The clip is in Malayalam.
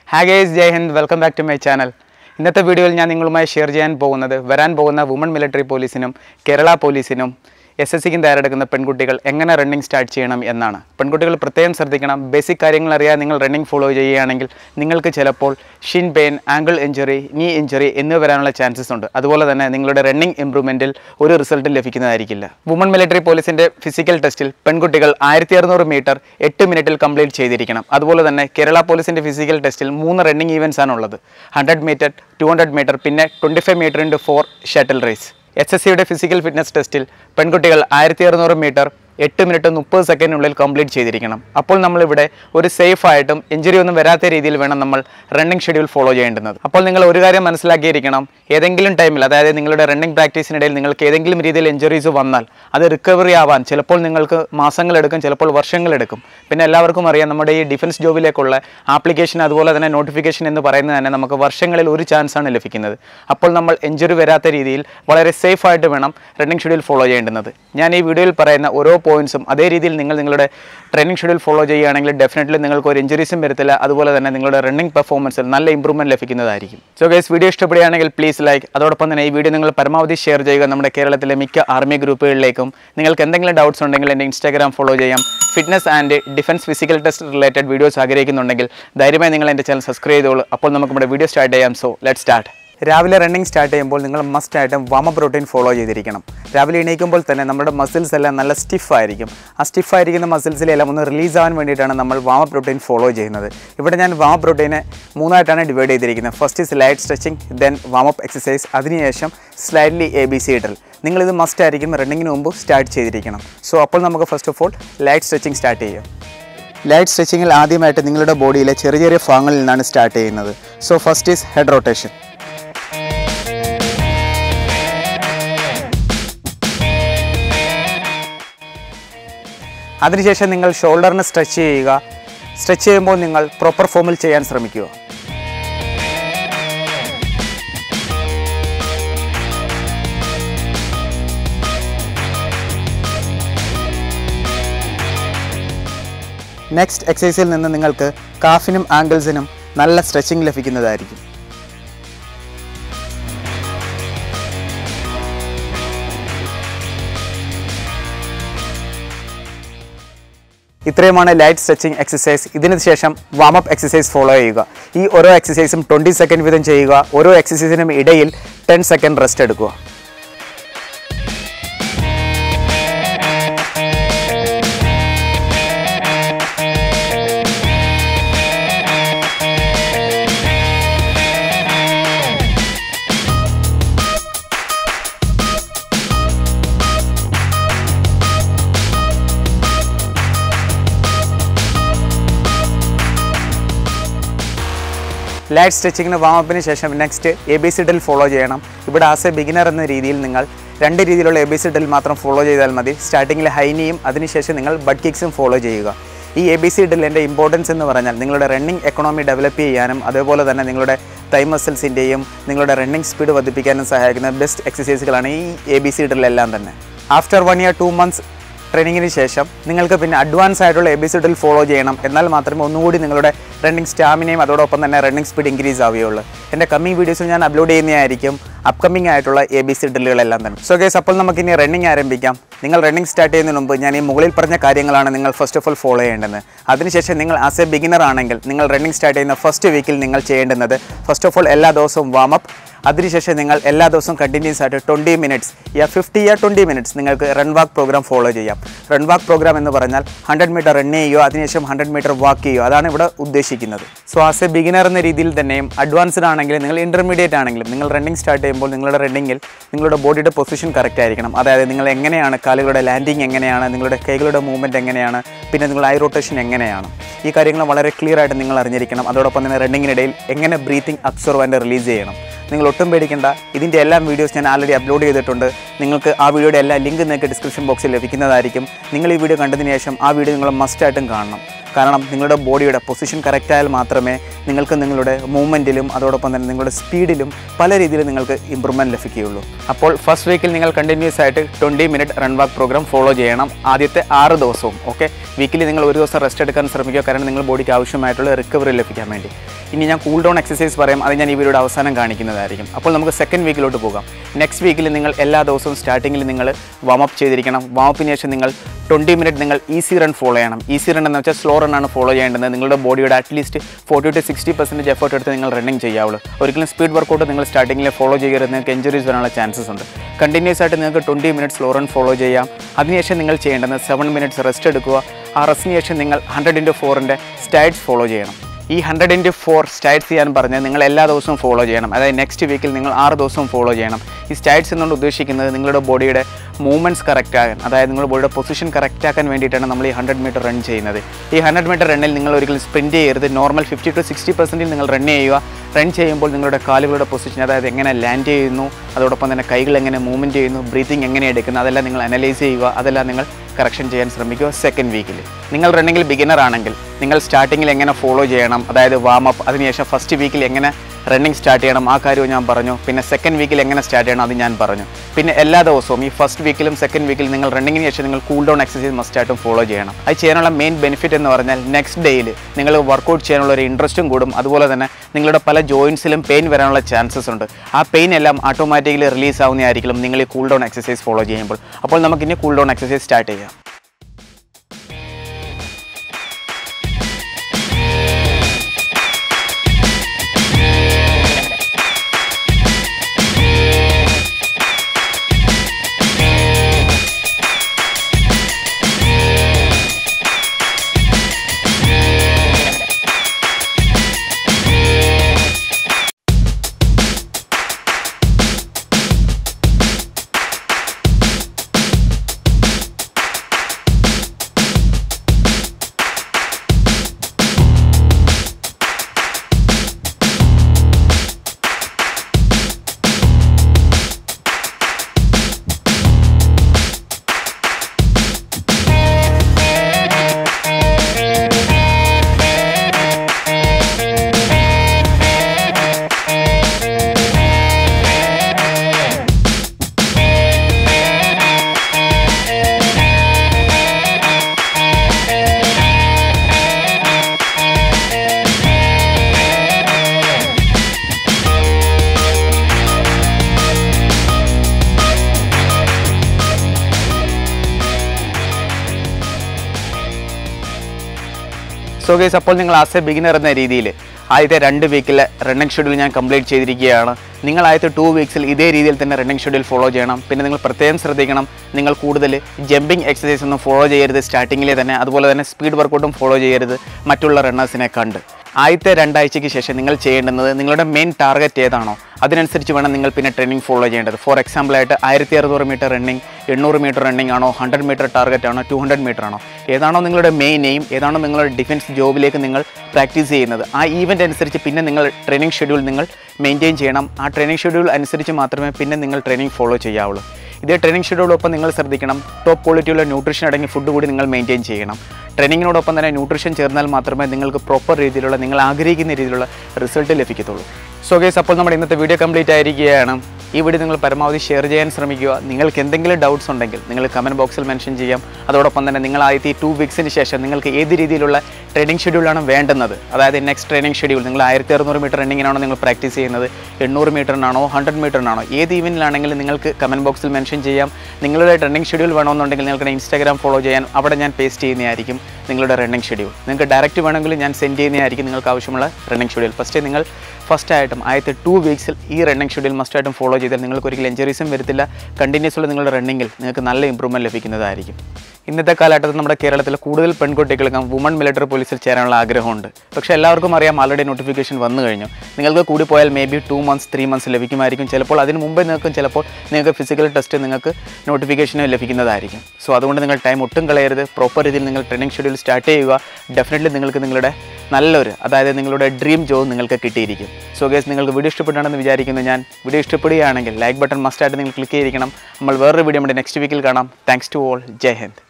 hi guys Jai Hind welcome back to my channel ഇന്നത്തെ വീഡിയോയിൽ ഞാൻ നിങ്ങളുമായി ഷെയർ ചെയ്യാൻ പോകുന്നത് വരാൻ പോകുന്ന വുമൺ മിലിറ്ററി പോലീസിനും കേരള പോലീസിനും എസ് എസ് സിക്കും തയ്യാറെടുക്കുന്ന പെൺകുട്ടികൾ എങ്ങനെ റണ്ണിങ് സ്റ്റാർട്ട് ചെയ്യണം എന്നാണ് പെൺകുട്ടികൾ പ്രത്യേകം ശ്രദ്ധിക്കണം ബേസിക് കാര്യങ്ങൾ അറിയാൻ നിങ്ങൾ റണ്ണിങ് ഫോളോ ചെയ്യുകയാണെങ്കിൽ നിങ്ങൾക്ക് ചിലപ്പോൾ shin pain ankle injury knee injury എന്നിവ വരാനുള്ള ചാൻസസ് ഉണ്ട് അതുപോലെ തന്നെ നിങ്ങളുടെ റണ്ണിങ് ഇംപ്രൂവ്മെൻറ്റിൽ ഒരു റിസൾട്ടും ലഭിക്കുന്നതായിരിക്കില്ല വുമൺ മിലിറ്ററി പോലീസിൻ്റെ ഫിസിക്കൽ ടെസ്റ്റിൽ പെൺകുട്ടികൾ ആയിരത്തി അറുന്നൂറ് മീറ്റർ എട്ട് മിനിറ്റിൽ കംപ്ലീറ്റ് ചെയ്തിരിക്കണം അതുപോലെ തന്നെ കേരള പോലീസിൻ്റെ ഫിസിക്കൽ ടെസ്റ്റിൽ മൂന്ന് റണ്ണിങ് ഈവൻസ് ആണ് ഉള്ളത് hundred metre two hundred metre പിന്നെ twenty five metre into four shuttle race S S സിയുടെ ഫിസിക്കൽ ഫിറ്റ്നസ് ടെസ്റ്റിൽ പെൺകുട്ടികൾ ആയിരത്തി അറുന്നൂറ് മീറ്റർ എട്ട് മിനിറ്റ് മുപ്പത് സെക്കൻഡിനുള്ളിൽ കംപ്ലീറ്റ് ചെയ്തിരിക്കണം അപ്പോൾ നമ്മളിവിടെ ഒരു സേഫ് ആയിട്ടും ഇഞ്ചുറി ഒന്നും വരാത്ത രീതിയിൽ വേണം നമ്മൾ റണ്ണിങ് ഷെഡ്യൂൾ ഫോളോ ചെയ്യേണ്ടത് അപ്പോൾ നിങ്ങൾ ഒരു കാര്യം മനസ്സിലാക്കിയിരിക്കണം ഏതെങ്കിലും ടൈമിൽ അതായത് നിങ്ങളുടെ റണ്ണിങ് പ്രാക്ടീസിനിടയിൽ നിങ്ങൾക്ക് ഏതെങ്കിലും രീതിയിൽ ഇഞ്ചുറീസ് വന്നാൽ അത് റിക്കവറി ആവാൻ ചിലപ്പോൾ നിങ്ങൾക്ക് മാസങ്ങളെടുക്കും ചിലപ്പോൾ വർഷങ്ങളെടുക്കും പിന്നെ എല്ലാവർക്കും അറിയാം നമ്മുടെ ഈ ഡിഫൻസ് ജോബിലേക്കുള്ള ആപ്ലിക്കേഷൻ അതുപോലെ തന്നെ നോട്ടിഫിക്കേഷൻ എന്ന് പറയുന്നത് തന്നെ നമുക്ക് വർഷങ്ങളിൽ ഒരു ചാൻസ് ആണ് ലഭിക്കുന്നത് അപ്പോൾ നമ്മൾ ഇഞ്ചുറി വരാത്ത രീതിയിൽ വളരെ സേഫ് ആയിട്ട് വേണം റണ്ണിങ് ഷെഡ്യൂൾ ഫോളോ ചെയ്യേണ്ടത് ഞാൻ ഈ വീഡിയോയിൽ പറയുന്ന ഓരോ പോയിന്റ്സും അതേ രീതിയിൽ നിങ്ങൾ നിങ്ങളുടെ ട്രെയിനിങ് ഷെഡ്യൂൾ ഫോളോ ചെയ്യുകയാണെങ്കിൽ ഡെഫിനറ്റ്ലി നിങ്ങൾക്ക് ഒരു ഇഞ്ചുറീസും വരത്തില്ല അതുപോലെ തന്നെ നിങ്ങളുടെ റണ്ണിങ് പെർഫോമൻസിൽ നല്ല ഇമ്പ്രൂവ്മെന്റ് ലഭിക്കുന്നതായിരിക്കും സോ ഗൈസ് വീഡിയോ ഇഷ്ടപ്പെടുകയാണെങ്കിൽ പ്ലീസ് ലൈക്ക് അതോടൊപ്പം തന്നെ ഈ വീഡിയോ നിങ്ങൾ പരമാവധി ഷെയർ ചെയ്യുക നമ്മുടെ കേരളത്തിലെ മിക്ക ആർമി ഗ്രൂപ്പുകളിലേക്കും നിങ്ങൾക്ക് എന്തെങ്കിലും ഡൗട്ട്സ് ഉണ്ടെങ്കിൽ എൻ്റെ ഇൻസ്റ്റാഗ്രാം ഫോളോ ചെയ്യാം fitness and defence physical test related videos ആഗ്രഹിക്കുന്നുണ്ടെങ്കിൽ ധൈര്യമായി നിങ്ങൾ എൻ്റെ ചാനൽ സബ്സ്ക്രൈബ് ചെയ്തോളൂ അപ്പോൾ നമുക്ക് നമ്മുടെ വീഡിയോ സ്റ്റാർട്ട് ചെയ്യാം സോ ലെറ്റ് സ്റ്റാർട്ട് രാവിലെ റണ്ണിങ് സ്റ്റാർട്ട് ചെയ്യുമ്പോൾ നിങ്ങൾ മസ്റ്റ് ആയിട്ടും വാമപ്പ് റൂട്ടീൻ ഫോളോ ചെയ്തിരിക്കണം രാവിലെ എണീക്കുമ്പോൾ തന്നെ നമ്മുടെ മസിൽസ് എല്ലാം നല്ല സ്റ്റിഫ് ആയിരിക്കും ആ സ്റ്റിഫ് ആയിരിക്കുന്ന മസിൽസിലെല്ലാം ഒന്ന് റിലീസ് ആവാൻ വേണ്ടിയിട്ടാണ് നമ്മൾ വാമപ്പ് റൂട്ടീൻ ഫോളോ ചെയ്യുന്നത് ഇവിടെ ഞാൻ വാമപ്പ് റൂട്ടീനെ മൂന്നായിട്ടാണ് ഡിവൈഡ് ചെയ്തിരിക്കുന്നത് first is light stretching then warm up exercise അതിനുശേഷം സ്ലൈഡ്ലി എ ബി സി ഇടൽ നിങ്ങളിത് മസ്റ്റ് ആയിരിക്കും റണ്ണിങ്ങിന് മുമ്പ് സ്റ്റാർട്ട് ചെയ്തിരിക്കണം സോ അപ്പോൾ നമുക്ക് first of all light stretching start ചെയ്യാം ലൈറ്റ് സ്ട്രെച്ചിങ്ങിൽ ആദ്യമായിട്ട് നിങ്ങളുടെ ബോഡിയിലെ ചെറിയ ചെറിയ ഭാഗങ്ങളിൽ നിന്നാണ് സ്റ്റാർട്ട് ചെയ്യുന്നത് so first is head rotation അതിനുശേഷം നിങ്ങൾ ഷോൾഡറിന് സ്ട്രെച്ച് ചെയ്യുക സ്ട്രെച്ച് ചെയ്യുമ്പോൾ നിങ്ങൾ പ്രോപ്പർ ഫോമിൽ ചെയ്യാൻ ശ്രമിക്കുക നെക്സ്റ്റ് എക്സസൈസിൽ നിന്ന് നിങ്ങൾക്ക് കാഫിനും ആംഗിൾസിനും നല്ല സ്ട്രെച്ചിങ് ലഭിക്കുന്നതായിരിക്കും ഇത്രയുമാണ് ലൈറ്റ് സ്ട്രെച്ചിങ് എക്സസൈസ് ഇതിന് ശേഷം വാമപ്പ് എക്സസൈസ് ഫോളോ ചെയ്യുക ഈ ഓരോ എക്സസൈസും ട്വൻറ്റി സെക്കൻഡ് വീതം ചെയ്യുക ഓരോ എക്സസൈസിനും ഇടയിൽ ടെൻ സെക്കൻഡ് റെസ്റ്റ് എടുക്കുക ലൈറ്റ് സ്ട്രെച്ചിങ്ങിന് വാമപ്പിന് ശേഷം next A B C drill follow ചെയ്യണം ഇവിടെ ആസ് എ ബിഗിനർ എന്ന രീതിയിൽ നിങ്ങൾ രണ്ട് രീതിയിലുള്ള എ ബി സി ഡിൽ മാത്രം ഫോളോ ചെയ്താൽ മതി സ്റ്റാർട്ടിങ്ങിൽ ഹൈനിയും അതിനുശേഷം നിങ്ങൾ ബഡ് കിക്സും ഫോളോ ചെയ്യുക ഈ എ ബി സി ഡില്ലിൻ്റെ ഇമ്പോർട്ടൻസ് എന്ന് പറഞ്ഞാൽ നിങ്ങളുടെ റണ്ണിങ് എക്കണോമി ഡെവലപ്പ് ചെയ്യാനും അതേപോലെ തന്നെ നിങ്ങളുടെ തൈ മസിൽസിൻ്റെയും നിങ്ങളുടെ റണ്ണിങ് സ്പീഡ് വർദ്ധിപ്പിക്കാനും സഹായിക്കുന്ന ബെസ്റ്റ് എക്സസൈസുകളാണ് ഈ എ ബി സി ഡിലെല്ലാം തന്നെ after one year two months ട്രെയിനിങ്ങിന് ശേഷം നിങ്ങൾക്ക് പിന്നെ അഡ്വാൻസ് ആയിട്ടുള്ള A B C drill follow ചെയ്യണം എന്നാൽ മാത്രമേ ഒന്നുകൂടി നിങ്ങളുടെ റണ്ണിങ് സ്റ്റാമിനയും അതോടൊപ്പം തന്നെ റണ്ണിങ് സ്പീഡ് ഇൻക്രീസ് ആവുകയുള്ളൂ എൻ്റെ കമ്മിങ് വീഡിയോസിൽ ഞാൻ അപ്ലോഡ് ചെയ്യുന്നതായിരിക്കും അപ്കമിങ് ആയിട്ടുള്ള എ ബി സി ഡ്രില്ലുകളെല്ലാം തന്നെ സോ ഗേസ് അപ്പോൾ നമുക്ക് ഇനി റണ്ണിങ് ആരംഭിക്കാം നിങ്ങൾ റണ്ണിങ് സ്റ്റാർട്ട് ചെയ്യുന്നതിന് മുമ്പ് ഞാൻ ഈ മുകളിൽ പറഞ്ഞ കാര്യങ്ങളാണ് നിങ്ങൾ ഫസ്റ്റ് ഓഫ് ഓൾ ഫോളോ ചെയ്യേണ്ടത് അതിനുശേഷം നിങ്ങൾ ആസ് എ ബിഗിനർ ആണെങ്കിൽ നിങ്ങൾ റണ്ണിങ് സ്റ്റാർട്ട് ചെയ്യുന്ന ഫസ്റ്റ് വീക്കിൽ നിങ്ങൾ ചെയ്യേണ്ടുന്നത് ഫസ്റ്റ് ഓഫ് ഓൾ എല്ലാ ദിവസവും വാമപ്പ് അതിനുശേഷം നിങ്ങൾ എല്ലാ ദിവസവും കണ്ടിന്യൂസ് ആയിട്ട് ട്വൻറ്റി മിനിറ്റ്സ് യാ ഫിഫ്റ്റി യാ ട്വൻറ്റി മിനിറ്റ്സ് നിങ്ങൾക്ക് റൺ വാക്ക് പ്രോഗ്രാം ഫോളോ ചെയ്യാം റൺ വാക്ക് പ്രോഗ്രാം എന്ന് പറഞ്ഞാൽ ഹൺഡ്രഡ് മീറ്റർ റൺ ചെയ്യുകയോ അതിനുശേഷം ഹൺഡ്രഡ് മീറ്റർ വാക്ക് ചെയ്യുകയോ അതാണ് ഇവിടെ ഉദ്ദേശിക്കുന്നത് സോ ആസ് എ ബിഗിനർ എന്ന രീതിയിൽ തന്നെയും അഡ്വാൻസ്ഡ് ആണെങ്കിലും നിങ്ങൾ ഇൻ്റർമീഡിയറ്റ് ആണെങ്കിലും നിങ്ങൾ റണ്ണിങ് സ്റ്റാർട്ട് ചെയ്യുമ്പോൾ നിങ്ങളുടെ റണ്ണിങ്ങിൽ നിങ്ങളുടെ ബോഡിയുടെ പൊസിഷൻ കറക്റ്റ് ആയിരിക്കണം അതായത് നിങ്ങൾ എങ്ങനെയാണ് കാലുകളുടെ ലാൻഡിങ് എങ്ങനെയാണ് നിങ്ങളുടെ കൈകളുടെ മൂവ്മെൻറ്റ് എങ്ങനെയാണ് പിന്നെ നിങ്ങളുടെ ഐ റൊട്ടേഷൻ എങ്ങനെയാണ് ഈ കാര്യങ്ങൾ വളരെ ക്ലിയർ ആയിട്ട് നിങ്ങൾ അറിഞ്ഞിരിക്കണം അതോടൊപ്പം തന്നെ റണ്ണിങ്ങിനിടയിൽ എങ്ങനെ ബ്രീത്തിങ് അബ്സോർവ് ആൻഡ് റിലീസ് ചെയ്യണം നിങ്ങൾ ഒട്ടും പേടിക്കേണ്ട ഇതിൻ്റെ എല്ലാം വീഡിയോസ് ഞാൻ ആൾറെഡി അപ്ലോഡ് ചെയ്തിട്ടുണ്ട് നിങ്ങൾക്ക് ആ വീഡിയോയുടെ എല്ലാ ലിങ്ക് നിങ്ങൾക്ക് ഡിസ്ക്രിപ്ഷൻ ബോക്സിൽ ലഭിക്കുന്നതായിരിക്കും നിങ്ങൾ ഈ വീഡിയോ കണ്ടതിന് ശേഷം ആ വീഡിയോ നിങ്ങൾ മസ്റ്റായിട്ടും കാണണം കാരണം നിങ്ങളുടെ ബോഡിയുടെ പൊസിഷൻ കറക്റ്റ് ആയാൽ മാത്രമേ നിങ്ങൾക്ക് നിങ്ങളുടെ മൂവ്മെൻറ്റിലും അതോടൊപ്പം തന്നെ നിങ്ങളുടെ സ്പീഡിലും പല രീതിയിൽ നിങ്ങൾക്ക് ഇമ്പ്രൂവ്മെൻറ്റ് ലഭിക്കുകയുള്ളൂ അപ്പോൾ ഫസ്റ്റ് വീക്കിൽ നിങ്ങൾ കണ്ടിന്യൂസ് ആയിട്ട് twenty minute run walk programme follow ചെയ്യണം ആദ്യത്തെ ആറ് ദിവസവും ഓക്കെ വീക്കിലി നിങ്ങൾ ഒരു ദിവസം റെസ്റ്റ് എടുക്കാൻ ശ്രമിക്കുക കാരണം നിങ്ങൾ ബോഡിക്ക് ആവശ്യമായിട്ടുള്ള റിക്കവറി ലഭിക്കാൻ വേണ്ടി ഇനി ഞാൻ കൂൾ ഡൗൺ എക്സസൈസ് പറയാം അത് ഞാൻ ഈ വീഡിയോയുടെ അവസാനം കാണിക്കുന്നതായിരിക്കും അപ്പോൾ നമുക്ക് സെക്കൻഡ് വീക്കിലോട്ട് പോകാം നെക്സ്റ്റ് വീക്കിൽ നിങ്ങൾ എല്ലാ ദിവസവും സ്റ്റാർട്ടിങ്ങിൽ നിങ്ങൾ വാം അപ്പ് ചെയ്തിരിക്കണം വാം അപ്പിന് ശേഷം നിങ്ങൾ ട്വൻറ്റി മിനിറ്റ് നിങ്ങൾ ഈസി റൺ ഫോളോ ചെയ്യണം ഈസി റൺ എന്ന് വെച്ചാൽ സ്ലോ റൺ ആണ് ഫോളോ ചെയ്യേണ്ടത് നിങ്ങളുടെ ബോഡിയുടെ at least forty to sixty percentage effort എടുത്ത് നിങ്ങൾ റണ്ണിങ് ചെയ്യാവുള്ളൂ ഒരിക്കലും സ്പീഡ് വർക്കൗട്ട് നിങ്ങൾ സ്റ്റാർട്ടിങ്ങിൽ ഫോളോ ചെയ്യരുത് നിങ്ങൾക്ക് ഇഞ്ചുറീസ് വരാനുള്ള ചാൻസസ് ഉണ്ട് കണ്ടിന്യൂസ് ആയിട്ട് നിങ്ങൾക്ക് twenty minute slow run follow ചെയ്യാം അതിനുശേഷം നിങ്ങൾ ചെയ്യേണ്ടത് സെവൻ മിനിറ്റ്സ് റെസ്റ്റ് എടുക്കുക ആ റെസ്റ്റിന് ശേഷം നിങ്ങൾ ഹൺഡ്രഡ് ഇൻറ്റു ഫോറിൻ്റെ സ്റ്റൈഡ്സ് ഫോളോ ചെയ്യണം ഈ ഹൺഡ്രഡ് ഇൻറ്റു ഫോർ സ്റ്റൈഡ്സ് ചെയ്യാൻ പറഞ്ഞ് നിങ്ങൾ എല്ലാ ദിവസവും ഫോളോ ചെയ്യണം അതായത് നെക്സ്റ്റ് വീക്കിൽ നിങ്ങൾ ആറ് ദിവസവും ഫോളോ ചെയ്യണം ഈ സ്റ്റൈഡ്സ് എന്നുകൊണ്ട് ഉദ്ദേശിക്കുന്നത് നിങ്ങളുടെ ബോഡിയുടെ മൂവ്മെൻറ്റ്സ് കറക്റ്റ് ആകാൻ അതായത് നിങ്ങളുടെ ബോഡിയുടെ പൊസിഷൻ കറക്റ്റ് ആക്കാൻ വേണ്ടിയിട്ടാണ് നമ്മൾ ഈ ഹൺഡ്രഡ് മീറ്റർ റൺ ചെയ്യുന്നത് ഈ ഹൺഡ്രഡ് മീറ്റർ റണ്ണിൽ നിങ്ങൾ ഒരിക്കലും സ്പ്രിൻറ്റ് ചെയ്യരുത് നോർമൽ ഫിഫ്റ്റി ടു സിക്സ്റ്റി പെർസെൻറ്റിൽ നിങ്ങൾ റൺ ചെയ്യുക റൺ ചെയ്യുമ്പോൾ നിങ്ങളുടെ കാലുകളുടെ പൊസിഷൻ അതായത് എങ്ങനെ ലാൻഡ് ചെയ്യുന്നു അതോടൊപ്പം തന്നെ കൈകൾ എങ്ങനെ മൂവ്മെൻറ്റ് ചെയ്യുന്നു ബ്രീത്തിങ് എങ്ങനെ എടുക്കുന്നു അതെല്ലാം നിങ്ങൾ അനലൈസ് ചെയ്യുക അതെല്ലാം നിങ്ങൾ കറക്ഷൻ ചെയ്യാൻ ശ്രമിക്കുക സെക്കൻഡ് വീക്കിൽ നിങ്ങൾ റണ്ണിങ്ങിൽ ബിഗിനർ ആണെങ്കിൽ നിങ്ങൾ സ്റ്റാർട്ടിങ്ങിൽ എങ്ങനെ ഫോളോ ചെയ്യണം അതായത് വാം അപ്പ് അതിനുശേഷം ഫസ്റ്റ് വീക്കിൽ എങ്ങനെ റണ്ണിങ് സ്റ്റാർട്ട് ചെയ്യണം ആ കാര്യവും ഞാൻ പറഞ്ഞു പിന്നെ സെക്കൻഡ് വീക്കിൽ എങ്ങനെ സ്റ്റാർട്ട് ചെയ്യണം അത് ഞാൻ പറഞ്ഞു പിന്നെ എല്ലാ ദിവസവും ഈ ഫസ്റ്റ് വീക്കിലും സെക്കൻഡ് വീക്കിലും നിങ്ങൾ റണ്ണിങ്ങിന് ശേഷം നിങ്ങൾ കൂൾ ഡൗൺ എക്സസൈസ് മസ്റ്റായിട്ടും ഫോളോ ചെയ്യണം അത് ചെയ്യാനുള്ള മെയിൻ ബെനിഫിറ്റ് എന്ന് പറഞ്ഞാൽ നെക്സ്റ്റ് ഡേയിൽ നിങ്ങൾ വർക്കൗട്ട് ചെയ്യാനുള്ള ഒരു ഇൻട്രസ്റ്റും കൂടും അതുപോലെ തന്നെ നിങ്ങളുടെ പല ജോയിൻസിലും പെയിൻ വരാനുള്ള ചാൻസസ് ഉണ്ട് ആ പെയിൻ എല്ലാം ഓട്ടോമാറ്റിക്കലി റിലീസ് ആവുന്നതായിരിക്കും നിങ്ങൾ ഈ കൂൾ ഡൗൺ എക്സസൈസ് ഫോളോ ചെയ്യുമ്പോൾ അപ്പോൾ നമുക്ക് ഇനി കൂൾ ഡൗൺ എക്സസൈസ് സ്റ്റാർട്ട് ചെയ്യാം സോ ഗൈസ് അപ്പോൾ നിങ്ങൾ ആസ് എ ബിഗിനർ എന്ന രീതിയിൽ ആദ്യത്തെ രണ്ട് വീക്കിലെ റണ്ണിങ് ഷെഡ്യൂൾ ഞാൻ കംപ്ലീറ്റ് ചെയ്തിരിക്കുകയാണ് നിങ്ങൾ ആദ്യത്തെ ടു വീക്സിൽ ഇതേ രീതിയിൽ തന്നെ റണ്ണിങ് ഷെഡ്യൂൾ ഫോളോ ചെയ്യണം പിന്നെ നിങ്ങൾ പ്രത്യേകം ശ്രദ്ധിക്കണം നിങ്ങൾ കൂടുതൽ ജമ്പിങ് എക്സസൈസ് ഒന്നും ഫോളോ ചെയ്യരുത് സ്റ്റാർട്ടിങ്ങിലെ തന്നെ അതുപോലെ തന്നെ സ്പീഡ് വർക്കൗട്ടും ഫോളോ ചെയ്യരുത് മറ്റുള്ള റണ്ണേഴ്സിനെ കണ്ട് ആദ്യത്തെ രണ്ടാഴ്ചയ്ക്ക് ശേഷം നിങ്ങൾ ചെയ്യേണ്ടുന്നത് നിങ്ങളുടെ മെയിൻ ടാർഗറ്റ് ഏതാണോ അതിനനുസരിച്ച് വേണം നിങ്ങൾ പിന്നെ ട്രെയിനിങ് ഫോളോ ചെയ്യേണ്ടത് ഫോർ എക്സാമ്പിൾ ആയിട്ട് ആയിരത്തി അറുന്നൂറ് മീറ്റർ റണ്ണിങ് എണ്ണൂറ് മീറ്റർ റണ്ണിങ് ആണോ ഹൺഡ്രഡ് മീറ്റർ ടാർഗറ്റ് ആണോ ടു ഹൺഡ്രഡ് മീറ്റർ ആണോ ഏതാണോ നിങ്ങളുടെ മെയിൻ എയിം ഏതാണോ നിങ്ങളുടെ ഡിഫൻസ് ജോബിലേക്ക് നിങ്ങൾ പ്രാക്ടീസ് ചെയ്യുന്നത് ആ ഈവൻ്റ് അനുസരിച്ച് പിന്നെ നിങ്ങൾ ട്രെയിനിങ് ഷെഡ്യൂൾ നിങ്ങൾ മെയിൻറ്റെയിൻ ചെയ്യണം ആ ട്രെയിനിങ് ഷെഡ്യൂൾ അനുസരിച്ച് മാത്രമേ പിന്നെ നിങ്ങൾ ട്രെയിനിങ് ഫോളോ ചെയ്യാവുള്ളൂ ഇതേ ട്രെയിനിങ് ഷെഡ്യൂളോടൊപ്പം നിങ്ങൾ ശ്രദ്ധിക്കണം ടോപ്പ് ക്വാളിറ്റിയുള്ള ന്യൂട്രീഷൻ അടങ്ങിയ ഫുഡ് കൂടി നിങ്ങൾ മെയിൻറ്റെയിൻ ചെയ്യണം ട്രെയിനിങ്ങിനോടൊപ്പം തന്നെ ന്യൂട്രീഷൻ ചേർന്നാൽ മാത്രമേ നിങ്ങൾക്ക് പ്രോപ്പർ രീതിയിലുള്ള നിങ്ങൾ ആഗ്രഹിക്കുന്ന രീതിയിലുള്ള റിസൾട്ട് ലഭിക്കത്തുള്ളൂ സോ ഗേസ് അപ്പോൾ നമ്മുടെ ഇന്നത്തെ വീഡിയോ കംപ്ലീറ്റ് ആയിരിക്കുകയാണ് ഈ വീഡിയോ നിങ്ങൾ പരമാവധി ഷെയർ ചെയ്യാൻ ശ്രമിക്കുക നിങ്ങൾക്ക് എന്തെങ്കിലും ഡൗട്ട്സ് ഉണ്ടെങ്കിൽ നിങ്ങൾ കമൻറ്റ് ബോക്സിൽ മെൻഷൻ ചെയ്യാം അതോടൊപ്പം തന്നെ നിങ്ങൾ ആദ്യത്തെ ഈ ടു വീക്സിന് ശേഷം നിങ്ങൾക്ക് ഏത് രീതിയിലുള്ള ട്രെയിനിങ് ഷെഡ്യൂളാണ് വേണ്ടുന്നത് അതായത് നെക്സ്റ്റ് ട്രെയിനിങ് ഷെഡ്യൂൾ നിങ്ങൾ ആയിരത്തി അറുന്നൂറ് മീറ്റർ റണ്ണിങ്ങിനാണോ നിങ്ങൾ പ്രാക്ടീസ് ചെയ്യുന്നത് എണ്ണൂറ് മീറ്ററിനാണോ ഹൺഡ്രഡ് മീറ്ററിനാണോ ഏത് ഈവൻറ്റിലാണെങ്കിലും നിങ്ങൾക്ക് കമൻറ്റ് ബോക്സിൽ മെൻഷൻ ചെയ്യാം നിങ്ങളുടെ റണ്ണിങ് ഷെഡ്യൂൾ വേണമെന്നുണ്ടെങ്കിൽ നിങ്ങൾക്ക് ഇൻസ്റ്റാഗ്രാം ഫോളോ ചെയ്യാൻ അവിടെ ഞാൻ പേസ്റ്റ് ചെയ്യുന്നതായിരിക്കും നിങ്ങളുടെ റണ്ണിങ് ഷെഡ്യൂൾ നിങ്ങൾക്ക് ഡയറക്റ്റ് വേണമെങ്കിൽ ഞാൻ സെൻഡ് ചെയ്യുന്നതായിരിക്കും നിങ്ങൾക്ക് ആവശ്യമുള്ള റണ്ണിങ് ഷെഡ്യൂൾ ഫസ്റ്റ് നിങ്ങൾ ഫസ്റ്റ് ആയിട്ടും ആദ്യത്തെ ടു വീക്സിൽ ഈ റണ്ണിങ് ഷെഡ്യൂൾ മസ്റ്റായിട്ടും ഫോളോ ചെയ്താൽ നിങ്ങൾക്ക് ഒരിക്കലും ഇഞ്ചറീസും വരത്തില്ല കണ്ടിന്യൂസ് ഉള്ള നിങ്ങളുടെ റണ്ണിങ്ങിൽ നിങ്ങൾക്ക് നല്ല ഇമ്പ്രൂവ്മെൻറ്റ് ലഭിക്കുന്നതായിരിക്കും ഇന്നത്തെ കാലഘട്ടത്തിൽ നമ്മുടെ കേരളത്തിൽ കൂടുതൽ പെൺകുട്ടികൾക്കും വുമൺ മിലിറ്ററി പോലീസിൽ ചേരാനുള്ള ആഗ്രഹമുണ്ട് പക്ഷേ എല്ലാവർക്കും അറിയാം ആൾറെഡി നോട്ടിഫിക്കേഷൻ വന്നു കഴിഞ്ഞു നിങ്ങൾക്ക് കൂടി പോയാൽ maybe two months three months ലഭിക്കുമായിരിക്കും ചിലപ്പോൾ അതിന് മുമ്പേ നിങ്ങൾക്കും ചിലപ്പോൾ നിങ്ങൾക്ക് ഫിസിക്കൽ ടെസ്റ്റ് നിങ്ങൾക്ക് നോട്ടിഫിക്കേഷൻ ലഭിക്കുന്നതായിരിക്കും സോ അതുകൊണ്ട് നിങ്ങൾ ടൈം ഒട്ടും കളയരുത് പ്രോപ്പർ രീതിയിൽ നിങ്ങൾ ട്രെയിനിങ് ഷെഡ്യൂൾ സ്റ്റാർട്ട് ചെയ്യുക ഡെഫിനറ്റ്ലി നിങ്ങൾക്ക് നിങ്ങളുടെ നല്ലൊരു അതായത് നിങ്ങളുടെ ഡ്രീം ജോബ് നിങ്ങൾക്ക് കിട്ടിയിരിക്കും സോ ഗേസ് നിങ്ങൾക്ക് വീഡിയോ ഇഷ്ടപ്പെട്ടാണെന്ന് വിചാരിക്കുന്നു ഞാൻ വീഡിയോ ഇഷ്ടപ്പെടുകയാണെങ്കിൽ ലൈക്ക് ബട്ടൺ മസ്റ്റായിട്ട് നിങ്ങൾ ക്ലിക്ക് ചെയ്തിരിക്കണം നമ്മൾ വേറൊരു വീഡിയോ നമ്മുടെ നെക്സ്റ്റ് വീക്കിൽ കാണാം thanks to all Jai Hind